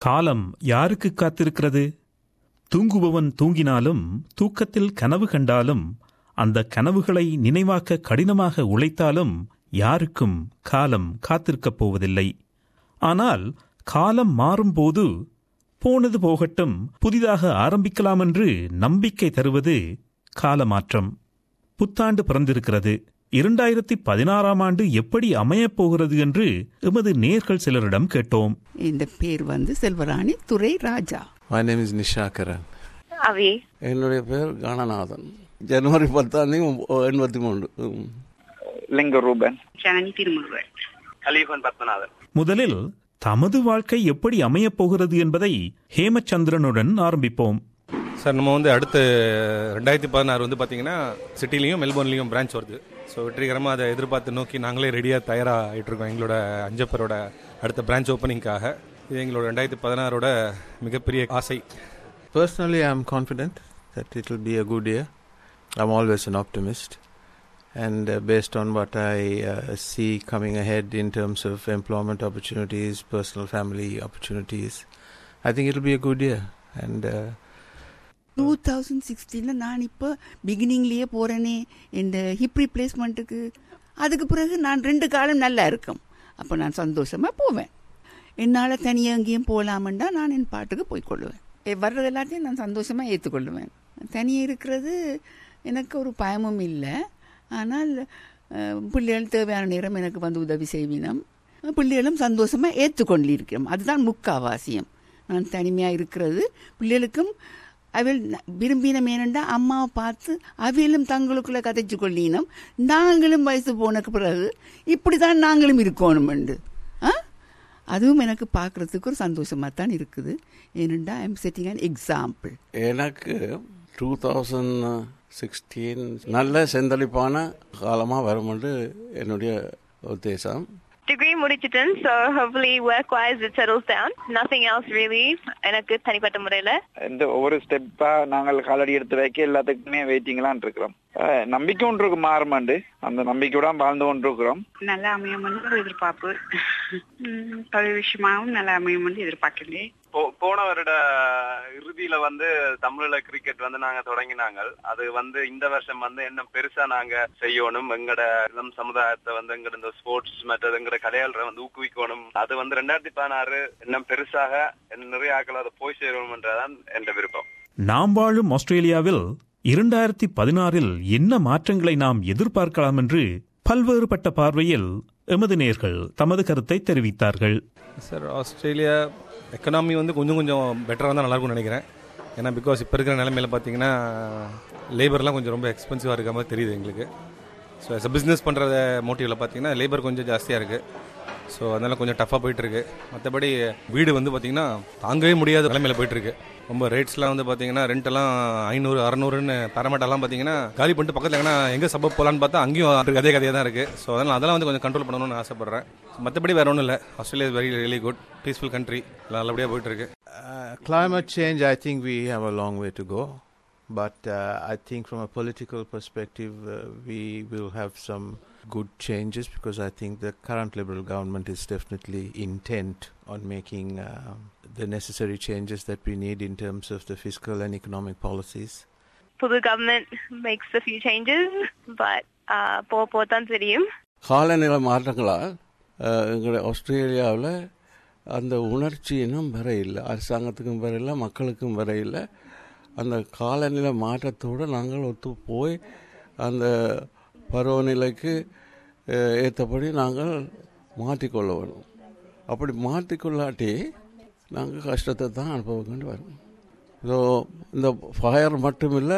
காலம் யாருக்கு காத்திருக்கிறது தூங்குபவன் தூங்கினாலும் தூக்கத்தில் கனவு கண்டாலும் அந்த கனவுகளை நினைவாக்க கடினமாக உழைத்தாலும் யாருக்கும் காலம் காத்திருக்கப் போவதில்லை ஆனால் காலம் மாறும்போது போனது போகட்டும் புதிதாக ஆரம்பிக்கலாம் என்று நம்பிக்கை தருவது காலமாற்றம் புத்தாண்டு பிறந்திருக்கிறது இரண்டாயிரத்தி பதினாறாம் ஆண்டு எப்படி அமையப் போகிறது என்று எமது நேர்கள் சிலரிடம் கேட்டோம் இந்த பேர் வந்து செல்வராணி துரை ராஜா My name is Nishakaran. அவி என்னுடைய பேர் கணநாதன் ஜனவரி பத்தாம் தேதி எண்பத்தி மூணு ம். லிங்க ரூபன் ஜனனி திருமுருகன் அலீஃபன் பத்மநாதன் முதலில் தமது வாழ்க்கை எப்படி அமையப் போகிறது என்பதை ஹேமச்சந்திரனுடன் ஆரம்பிப்போம் சார் நம்ம வந்து அடுத்த ரெண்டாயிரத்தி பதினாறு வந்து பார்த்தீங்கன்னா சிட்டிலையும் மெல்போர்ன்லேயும் பிரான்ச் வருது ஸோ வெற்றிகரமாக அதை எதிர்பார்த்து நோக்கி நாங்களே ரெடியாக தயாராகிட்டு இருக்கோம் எங்களோட அஞ்சப்பரோட அடுத்த பிரான்ச் ஓப்பனிங்காக இது எங்களோட ரெண்டாயிரத்தி பதினாறோட மிகப்பெரிய ஆசை Personally, I'm confident that it will be a good year. I'm always an optimist. And uh, based on what I uh, see coming ahead in terms of employment opportunities, personal family opportunities, I think it'll be a good year. And uh, two thousand சிக்ஸ்டீனில் நான் இப்போ பிகினிங்லேயே போகிறேனே இந்த hip ரீப்ளேஸ்மெண்ட்டுக்கு அதுக்கு பிறகு நான் ரெண்டு காலம் நல்லா இருக்கும் அப்போ நான் சந்தோஷமாக போவேன் என்னால் தனியாக எங்கேயும் போகலாமண்டா நான் என் பாட்டுக்கு போய்க்கொள்ளுவேன் எ- வர்றது எல்லாத்தையும் நான் சந்தோஷமாக ஏற்றுக்கொள்ளுவேன் தனியாக இருக்கிறது எனக்கு ஒரு பயமும் இல்லை ஆனால் அஹ், பிள்ளைகள் தேவையான நேரம் எனக்கு வந்து உதவி செய்வினம் பிள்ளைகளும் சந்தோஷமாக ஏற்றுக்கொண்டிருக்கிறோம் அதுதான் முக்காவாசியம் நான் தனிமையாக இருக்கிறது பிள்ளைகளுக்கும் அவள் விரும்பின மேனண்டா அம்மாவை பார்த்து அவையிலும் தங்களுக்குள்ள கதைச்சு கொள்ளினோம் நாங்களும் வயசு போனக்கு பிறகு இப்படி தான் நாங்களும் இருக்கணுமெண்டு ஆ அதுவும் எனக்கு பார்க்குறதுக்கு ஒரு சந்தோஷமாக தான் இருக்குது ஏனெண்டா I am setting an example எனக்கு டூ தௌசண்ட் சிக்ஸ்டீன் நல்ல செந்தளிப்பான காலமாக வருமென்று என்னுடைய உத்தேசம் டிகிரி முடிச்சிட்டேன் so hopefully work wise it settles down nothing else really எனக்கு தனிப்பட்ட முறையில் இந்த ஒவ்வொரு ஸ்டெப்பா நாங்கள் காலடி எடுத்து வைக்க எல்லாத்துக்குமே வெயிட்டிங்லாம் இருக்கிறோம் அஹ், நம்பிக்கை ஒன்று இருக்கு மாறுமாண்டு அந்த நம்பிக்கையோட வாழ்ந்து கொண்டு இருக்கிறோம் நல்லா அமையும்னு ஒரு எதிர்பார்ப்பு ம், தொழில் விஷயமாவும் நல்லா அமையும்னு எதிர்பார்க்கிறேன் போ- போன வருட இறுதியில வந்து தமிழ்ல கிரிக்கெட் வந்து நாங்க தொடங்கினாங்க அது வந்து இந்த வருஷம் வந்து என்ன பெருசா நாங்க செய்யணும் எங்கட இளம் சமுதாயத்தை வந்து எங்கட இந்த ஸ்போர்ட்ஸ் மற்றது எங்கட கலையாளரை வந்து ஊக்குவிக்கணும் அது வந்து ரெண்டாயிரத்தி பதினாறு இன்னும் பெருசாக இன்னும் நிறைய ஆக்கள் அதை போய் சேரணும்ன்றதான் என்ற விருப்பம் நாம் வாழும் ஆஸ்திரேலியாவில் இரண்டாயிரத்தி பதினாறில் என்ன மாற்றங்களை நாம் எதிர்பார்க்கலாம் என்று பல்வேறுபட்ட பார்வையில் எமது நேர்கள் தமது கருத்தை தெரிவித்தார்கள் சார் ஆஸ்திரேலியா எக்கனாமி வந்து கொஞ்சம் கொஞ்சம் பெட்டராக இருந்தால் நல்லாயிருக்கும்னு நினைக்கிறேன் ஏன்னா பிகாஸ் இப்போ இருக்கிற நிலைமையில பார்த்தீங்கன்னா லேபர்லாம் கொஞ்சம் ரொம்ப எக்ஸ்பென்சிவாக இருக்க மாதிரி தெரியுது எங்களுக்கு ஸோ as a பிஸ்னஸ் பண்ணுற மோட்டிவில் பார்த்தீங்கன்னா லேபர் கொஞ்சம் ஜாஸ்தியாக இருக்குது ஸோ அதனால் கொஞ்சம் டஃப்பாக போயிட்டுருக்கு மற்றபடி வீடு வந்து பார்த்தீங்கன்னா தாங்கவே முடியாத நிலைமையில போயிட்டுருக்கு ரொம்ப ரேட்ஸ்லாம் வந்து பார்த்தீங்கன்னா ரெண்டெல்லாம் ஐநூறு அறநூறுன்னு பேரமேட்டெல்லாம் பார்த்தீங்கன்னா காலி பண்ணிட்டு பக்கத்தில் எங்கன்னா எங்கே சப்பப் போகலான்னு பார்த்தா அங்கேயும் அதே கதையாக தான் இருக்குது ஸோ அதனால் அதெல்லாம் வந்து கொஞ்சம் கண்ட்ரோல் பண்ணணும்னு ஆசைப்பட்றேன் மற்றபடி வேற ஒன்றும் இல்லை Australia is very really good peaceful country நல்லபடியாக போயிட்டுருக்கு Uh, climate change, I think we have a long way to go. But uh, I think from a political perspective, uh, we will have some good changes because I think the current Liberal government is definitely intent on making uh, the necessary changes that we need in terms of the fiscal and economic policies. புது government makes a few changes but போக போக தான் தெரியும் காலநிலை மாற்றங்களால் அஹ், எங்களுடைய ஆஸ்திரேலியாவில் அந்த உணர்ச்சி இன்னும் வர இல்லை அரசாங்கத்துக்கும் வர இல்லை மக்களுக்கும் வர இல்லை அந்த காலநிலை மாற்றத்தோடு நாங்கள் ஒத்து போய் அந்த பருவநிலைக்கு அஹ், ஏற்றபடி நாங்கள் மாற்றிக்கொள்ள வேணும் அப்படி மாற்றிக்கொள்ளாட்டி நாங்கள் கஷ்டத்தை தான் அனுபவிக்க வேண்டி வரும் ஸோ இந்த ஃபயர் மட்டும் இல்லை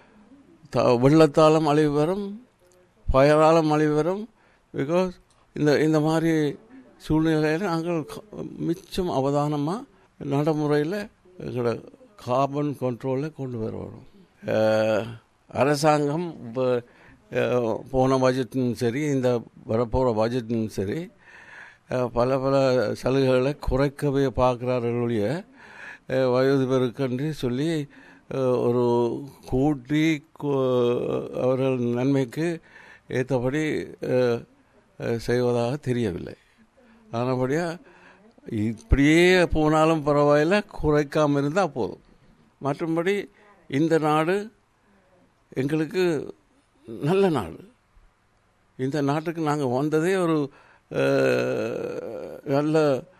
த வெள்ளத்தாலும் அழிவு வரும் ஃபயராலும் அழிவு வரும் பிகாஸ் இந்த இந்த மாதிரி சூழ்நிலையில் நாங்கள் க- மிச்சம் அவதானமாக நடைமுறையில் எங்களோட கார்பன் கண்ட்ரோலில் கொண்டு வரணும் அஹ், அரசாங்கம் இப்போ அஹ், போன பட்ஜெட்டும் சரி இந்த வரப்போகிற பட்ஜெட்டும் சரி அஹ், பல பல சலுகைகளை குறைக்கவே பார்க்குறார்கள் ஒழிய அஹ், வயது பெருக்கன்று சொல்லி அஹ், ஒரு கூட்டி கு- அவர்கள் நன்மைக்கு ஏற்றபடி அஹ், அஹ், செய்வதாக தெரியவில்லை ஆனபடியாக இப்படியே போனாலும் பரவாயில்ல குறைக்காமல் இருந்தால் போதும் மற்றபடி இந்த நாடு எங்களுக்கு நல்ல நாடு இந்த நாட்டுக்கு நாங்கள் வந்ததே ஒரு அஹ், நல்ல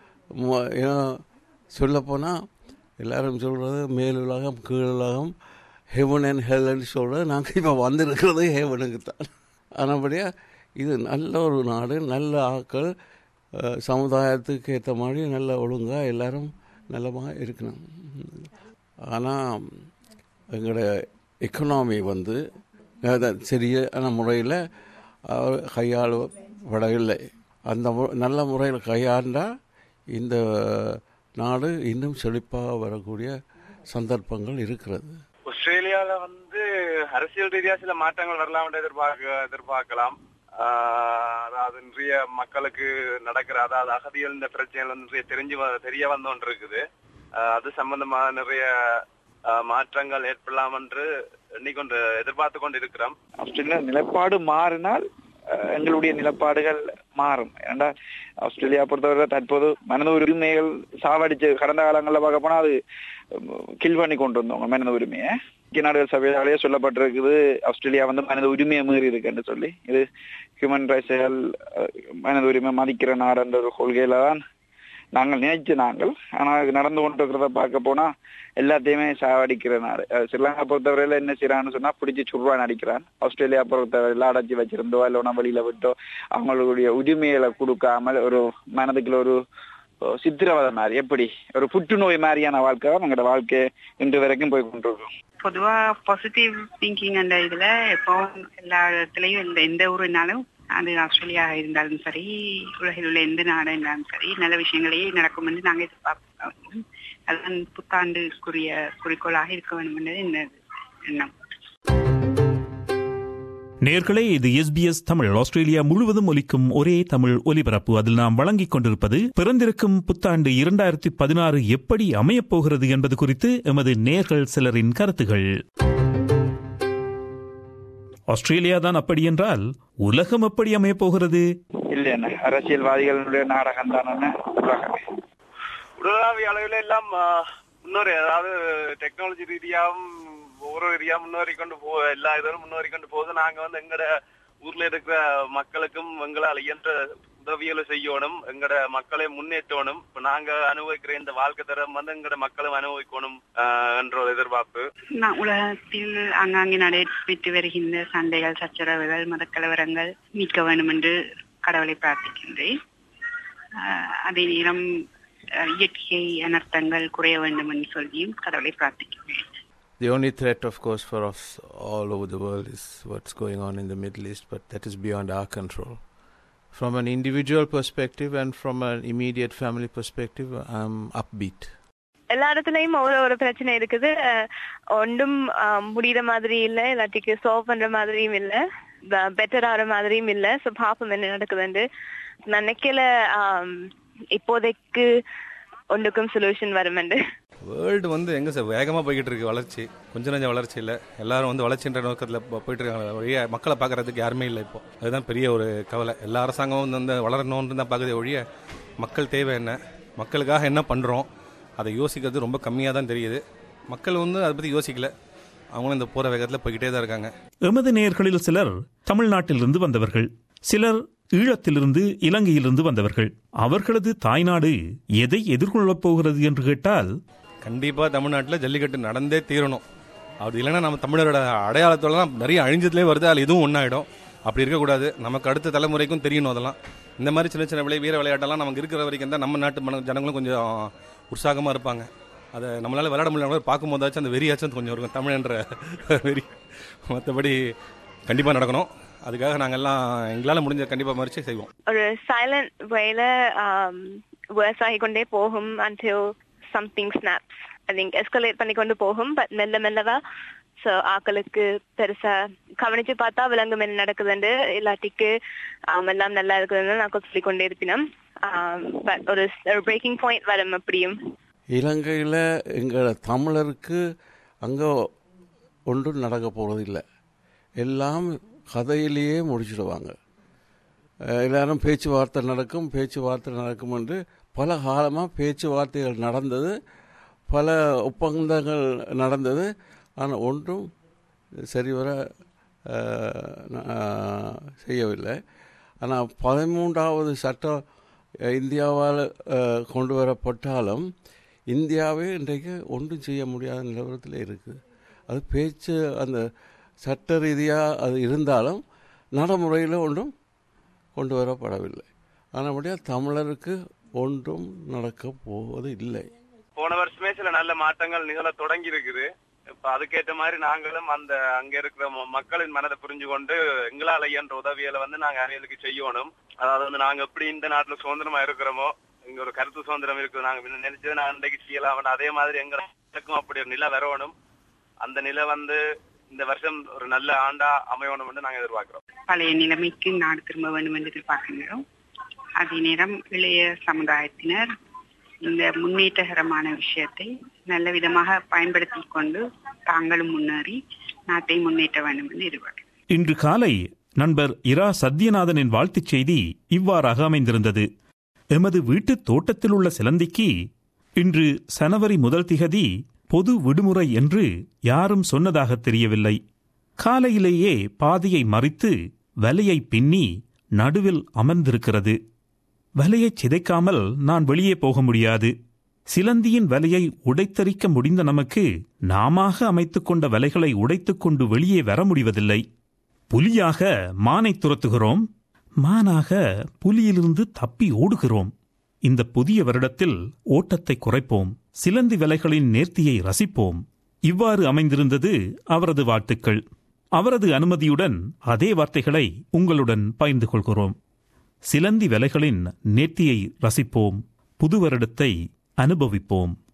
சொல்லப்போனால் எல்லாரும் சொல்கிறது மேலுலகம் கீழுலகம் ஹெவன் அண்ட் ஹெல்ன்னு சொல்கிறது நாங்கள் இப்போ வந்திருக்கிறது ஹெவனுக்கு தான் ஆனபடியாக இது நல்ல ஒரு நாடு நல்ல ஆட்கள் அஹ், சமுதாயத்துக்கு ஏற்ற மாதிரி நல்ல ஒழுங்காக எல்லாரும் நல்லமாக இருக்கணும் ஆனால் எங்களோட எக்கனாமி வந்து அதான் சரியான முறையில் கையாளப்படவில்லை அந்த மு- நல்ல முறையில் கையாண்டால் இந்த நாடு இன்னும் செழிப்பாக வரக்கூடிய சந்தர்ப்பங்கள் இருக்கிறது ஆஸ்திரேலியால வந்து அரசியல் ரீதியா சில மாற்றங்கள் வரலாம் என்று எதிர்பார்க்க எதிர்பார்க்கலாம் ஆஹ் அதாவது இன்றைய மக்களுக்கு நடக்கிற அதாவது அகதிகள் இந்த பிரச்சனைகள் வந்து நிறைய தெரிஞ்சு வ- தெரிய வந்தோன்று இருக்குது ஆஹ் அது சம்பந்தமா நிறைய ஆஹ் மாற்றங்கள் ஏற்படலாம் என்று எண்ணிக்கொண்டு எதிர்பார்த்து கொண்டு இருக்கிறோம் ஆஸ்திரேலியா நிலப்பாடு மாறினால் அஹ், எங்களுடைய நிலப்பாடுகள் மாறும் ஏன்டா ஆஸ்திரேலியா பொறுத்தவரை தற்போது மனித உரிமைகள் சாவடிச்சு கடந்த காலங்களில் பார்க்க போனா அது கில் பண்ணி கொண்டு வந்தவங்க மனித உரிமையை ஐக்கிய நாடுகள் சபையாலேயே சொல்லப்பட்டிருக்குது ஆஸ்திரேலியா வந்து மனித உரிமையை மீறி இருக்குன்னு சொல்லி இது ஹியூமன் ரைட்ஸ்கள் மனித உரிமை மதிக்கிற நாடுன்ற ஒரு கொள்கையில தான் நாங்கள் நினைச்சு நாங்கள் ஆனா இது நடந்து கொண்டு இருக்கிறத பார்க்க போனா எல்லாத்தையுமே சாவடிக்கிற நாடு அஹ் ஸ்ரீலங்கா பொறுத்தவரையில என்ன செய்யறான்னு சொன்னா பிடிச்சி சுடுவான் அடிக்கிறான் ஆஸ்திரேலியா பொறுத்தவரையில அடைச்சி வச்சிருந்தோ இல்ல உணவு வெளியில விட்டோ அவங்களுடைய உரிமைகளை கொடுக்காமல் ஒரு மனதுக்குள்ள ஒரு அஹ், சித்திரவதை மாதிரி எப்படி ஒரு புற்றுநோய் மாதிரியான வாழ்க்கை தான் எங்களோட வாழ்க்கை இன்று வரைக்கும் போய் கொண்டிருக்கோம் பொதுவா பாசிட்டிவ் திங்கிங் அந்த இதுல எப்பவும் எல்லா இடத்துலயும் எந்த எந்த ஊருனாலும் அது ஆஸ்திரேலியா இருந்தாலும் சரி உலகில் உள்ள எந்த நாடு இருந்தாலும் சரி நல்ல விஷயங்களே நடக்கும் என்று நாங்கள் எதிர்பார்க்கிறோம் அதுதான் புத்தாண்டுக்குரிய குறிக்கோளாக இருக்க வேண்டும் என்பது இந்த எண்ணம் நேர்களே இது எஸ்பிஎஸ் தமிழ் ஆஸ்திரேலியா முழுவதும் ஒலிக்கும் ஒரே தமிழ் ஒலிபரப்பு அதில் நாம் வழங்கிக் கொண்டிருப்பது பிறந்திருக்கும் புத்தாண்டு இரண்டாயிரத்தி பதினாறு எப்படி அமையப் போகிறது என்பது குறித்து எமது நேர்கள் சிலரின் கருத்துகள் ஆஸ்திரேலியா தான் அப்படி என்றால் உலகம் எப்படி அமையப் போகிறது இல்ல என்ன அரசியல்வாதிகளுடைய நாடகம் தானே உலகமே உலகளாவிய அளவில் எல்லாம் ஆஹ், முன்னேறி அதாவது டெக்னாலஜி ரீதியாகவும் ஒவ்வொரு ரீதியா முன்னேறி கொண்டு போ எல்லா இதுவும் முன்னேறி கொண்டு போகுது நாங்க வந்து எங்கட ஊர்ல இருக்கிற மக்களுக்கும் எங்களால் இயன்ற உதவிகளை செய்யணும் எங்கட மக்களை முன்னேற்றணும் இப்ப நாங்க அனுபவிக்கிற இந்த வாழ்க்கை தரம் வந்து எங்கட மக்களும் அனுபவிக்கணும் ஆஹ், என்ற ஒரு எதிர்பார்ப்பு நான் உலகத்தில் ஆங்காங்கே நடைபெற்று வருகின்ற சண்டைகள் சச்சரவுகள் மதக்கலவரங்கள் மீட்க வேண்டும் என்று கடவுளை பிரார்த்திக்கின்றேன் ஆஹ் அதே நேரம் ஆஹ் இயற்கை அனர்த்தங்கள் குறைய வேண்டும் என்று சொல்லியும் கடவுளை பிரார்த்திக்கின்றேன் The only threat, of course, for us all over the world is what's going on in the Middle East, but that is beyond our control. From an individual perspective and from an immediate family perspective, I'm upbeat. எல்லா இடத்துலயும் ஒரு ஒரு பிரச்சனை இருக்குது அஹ் ஒன்றும் அஹ், முடியிற மாதிரி இல்ல இல்லாட்டிக்கு சால்வ் பண்ற மாதிரியும் இல்ல பெட்டர் ஆகிற மாதிரியும் இல்ல சோ பாப்போம் என்ன நடக்குதுண்டு நினைக்கல ஆம், இப்போதைக்கு ஒன்றுக்கும் சொல்யூஷன் வருமெண்டு வேர்ல்டு வந்து எங்க சார் வேகமாக போய்கிட்டு இருக்கு வளர்ச்சி கொஞ்சம் நஞ்சம் வளர்ச்சி இல்லை எல்லாரும் வந்து வளர்ச்சின்ற நோக்கத்தில் போயிட்டு இருக்காங்க ஒழிய மக்களை பார்க்கறதுக்கு யாருமே இல்லை இப்போ அதுதான் பெரிய ஒரு கவலை எல்லா அரசாங்கமும் வந்து வளரணும்னு தான் பார்க்குதே ஒழிய மக்கள் தேவை என்ன மக்களுக்காக என்ன பண்ணுறோம் அதை யோசிக்கிறது ரொம்ப கம்மியாக தான் தெரியுது மக்கள் வந்து அதை பற்றி யோசிக்கல அவங்களும் இந்த போகிற வேகத்தில் போய்கிட்டே தான் இருக்காங்க எமது நேயர்களில் சிலர் தமிழ்நாட்டிலிருந்து வந்தவர்கள் சிலர் ஈழத்திலிருந்து இலங்கையிலிருந்து வந்தவர்கள் அவர்களது தாய்நாடு எதை எதிர்கொள்ளப் போகிறது என்று கேட்டால் கண்டிப்பாக தமிழ்நாட்டில் ஜல்லிக்கட்டு நடந்தே தீரணும் அப்படி இல்லைன்னா நம்ம தமிழரோட அடையாளத்தோடலாம் நிறைய அழிஞ்சதுலேயே வருது அதில் இதுவும் ஒன்றாயிடும் அப்படி இருக்கக்கூடாது நமக்கு அடுத்த தலைமுறைக்கும் தெரியணும் அதெல்லாம் இந்த மாதிரி சின்ன சின்ன விளை வீர விளையாட்டெல்லாம் நமக்கு இருக்கிற வரைக்கும் தான் நம்ம நாட்டு மன ஜனங்களும் கொஞ்சம் உற்சாகமாக இருப்பாங்க அதை நம்மளால விளையாட முடியல பார்க்கும் போதாச்சும் அந்த வெறியாச்சும் கொஞ்சம் இருக்கும் தமிழ்ன்ற வெறி மற்றபடி கண்டிப்பாக நடக்கணும் அதுக்காக நாங்கள்லாம் எங்களால் முடிஞ்ச கண்டிப்பாக முயற்சி செய்வோம் ஒரு சைலண்ட் வேல வேர்ஸ் ஆகிக்கொண்டே போகும் until something snaps I think escalate பண்ணி கொண்டு போகும் பட் மெல்ல மெல்லவா ஸோ ஆக்களுக்கு பெருசா கவனிச்சு பார்த்தா விலங்கும் என்ன நடக்குதுண்டு இல்லாட்டிக்கு ஆம், எல்லாம் நல்லா இருக்குதுன்னு நான் சொல்லி கொண்டே இருப்பினோம் பட் ஒரு ஒரு பிரேக்கிங் பாயிண்ட் வரும் அப்படியும் இலங்கையில் எங்கள் தமிழருக்கு அங்கே ஒன்றும் நடக்க போகிறதில்லை எல்லாம் கதையிலேயே முடிச்சிடுவாங்க அஹ் எல்லாரும் பேச்சுவார்த்தை நடக்கும் பேச்சுவார்த்தை நடக்கும் என்று பல காலமாக பேச்சுவார்த்தைகள் நடந்தது பல ஒப்பந்தங்கள் நடந்தது ஆனால் ஒன்றும் சரிவர அஹ், ந- அஹ், செய்யவில்லை ஆனால் பதிமூன்றாவது சட்டம் அஹ், இந்தியாவால் அஹ், கொண்டு வரப்பட்டாலும் இந்தியாவே இன்றைக்கு ஒன்றும் செய்ய முடியாத நிலவரத்தில் இருக்குது அது பேச்சு அந்த சட்ட ரீதியாக அது இருந்தாலும் நடைமுறையில் ஒன்றும் கொண்டு வரப்படவில்லை ஆனபடியாக தமிழருக்கு ஒன்றும் நடக்கப் போவது இல்லை போன வருஷமே சில நல்ல மாற்றங்கள் நிகழ தொடங்கி இருக்குது இப்ப அதுக்கேற்ற மாதிரி நாங்களும் அந்த அங்க இருக்கிற ம- மக்களின் மனதை புரிஞ்சு கொண்டு எங்களால் இயன்ற உதவிகளை வந்து நாங்க அவைகளுக்கு செய்யணும் அதாவது வந்து நாங்க எப்படி இந்த நாட்டுல சுதந்திரமா இருக்கிறோமோ இங்க ஒரு கருத்து சுதந்திரம் இருக்குது நாங்க முன்ன நினைச்சது நான் இன்றைக்கு செய்யலாம் அதே மாதிரி எங்களுக்கும் அப்படி ஒரு நிலை வரணும் அந்த நிலை வந்து இந்த வருஷம் ஒரு நல்ல ஆண்டா அமையணும் நாங்க எதிர்பார்க்கிறோம் பழைய நிலைமைக்கு நாடு திரும்ப வேண்டும் என்று எதிர்பார்க்கின்றோம் அதே நேரம் இளைய சமுதாயத்தினர் இந்த முன்னேற்றகரமான விஷயத்தை நல்ல விதமாக பயன்படுத்தி கொண்டு தாங்களும் முன்னேறி நாட்டை முன்னேற்ற வேண்டும் என்று எதிர்பார்க்கிறோம் இன்று காலை நண்பர் இரா சத்யநாதனின் வாழ்த்துச் செய்தி இவ்வாறாக அமைந்திருந்தது எமது வீட்டுத் தோட்டத்தில் உள்ள சிலந்திக்கு இன்று சனவரி முதல் திகதி பொது விடுமுறை என்று யாரும் சொன்னதாக தெரியவில்லை காலையிலேயே பாதையை மறித்து வலையை பின்னி நடுவில் அமர்ந்திருக்கிறது வலையைச் சிதைக்காமல் நான் வெளியே போக முடியாது சிலந்தியின் வலையை உடைத்தறிக்க முடிந்த நமக்கு நாமாக அமைத்துக் கொண்ட வலைகளை உடைத்துக் கொண்டு வெளியே வர முடிவதில்லை புலியாக மானை துரத்துகிறோம் மானாக புலியிலிருந்து தப்பி ஓடுகிறோம் இந்த புதிய வருடத்தில் ஓட்டத்தை குறைப்போம் சிலந்தி வலைகளின் நேர்த்தியை ரசிப்போம் இவ்வாறு அமைந்திருந்தது அவரது வாழ்த்துக்கள் அவரது அனுமதியுடன் அதே வார்த்தைகளை உங்களுடன் பகிர்ந்து கொள்கிறோம் சிலந்தி வலைகளின் நேர்த்தியை ரசிப்போம் புது வருடத்தை அனுபவிப்போம்